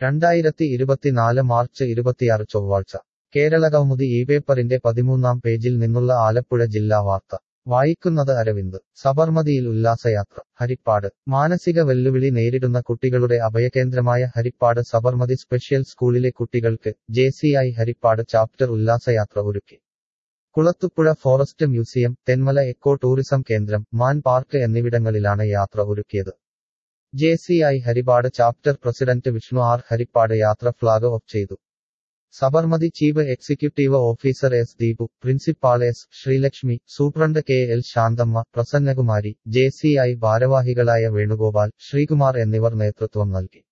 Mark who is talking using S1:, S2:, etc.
S1: രണ്ടായിരത്തി ഇരുപത്തിനാല് മാർച്ച് ഇരുപത്തിയാറ് ചൊവ്വാഴ്ച കേരള കൗമുദി ഈ പേപ്പറിന്റെ പതിമൂന്നാം പേജിൽ നിന്നുള്ള ആലപ്പുഴ ജില്ലാ വാർത്ത വായിക്കുന്നത് അരവിന്ദ് സബർമതിയിൽ ഉല്ലാസയാത്ര ഹരിപ്പാട് മാനസിക വെല്ലുവിളി നേരിടുന്ന കുട്ടികളുടെ അഭയകേന്ദ്രമായ ഹരിപ്പാട് സബർമതി സ്പെഷ്യൽ സ്കൂളിലെ കുട്ടികൾക്ക് ജെ ഹരിപ്പാട് ചാപ്റ്റർ ഉല്ലാസയാത്ര ഒരുക്കി Kulathupuzha forest museum Thenmala eco tourism കേന്ദ്രം മാൻ പാർക്ക് എന്നിവിടങ്ങളിലാണ് യാത്ര ഒരുക്കിയത് J Harippad chapter president Vishnu R Harippad യാത്ര ഫ്ളാഗ് ഓഫ് ചെയ്തു Sabarmati chief executive officer S Deepu principal S Sreelakshmi superintendent K L Santhamma Prasannakumari J ഭാരവാഹികളായ വേണുഗോപാൽ ശ്രീകുമാർ എന്നിവർ നേതൃത്വം നൽകി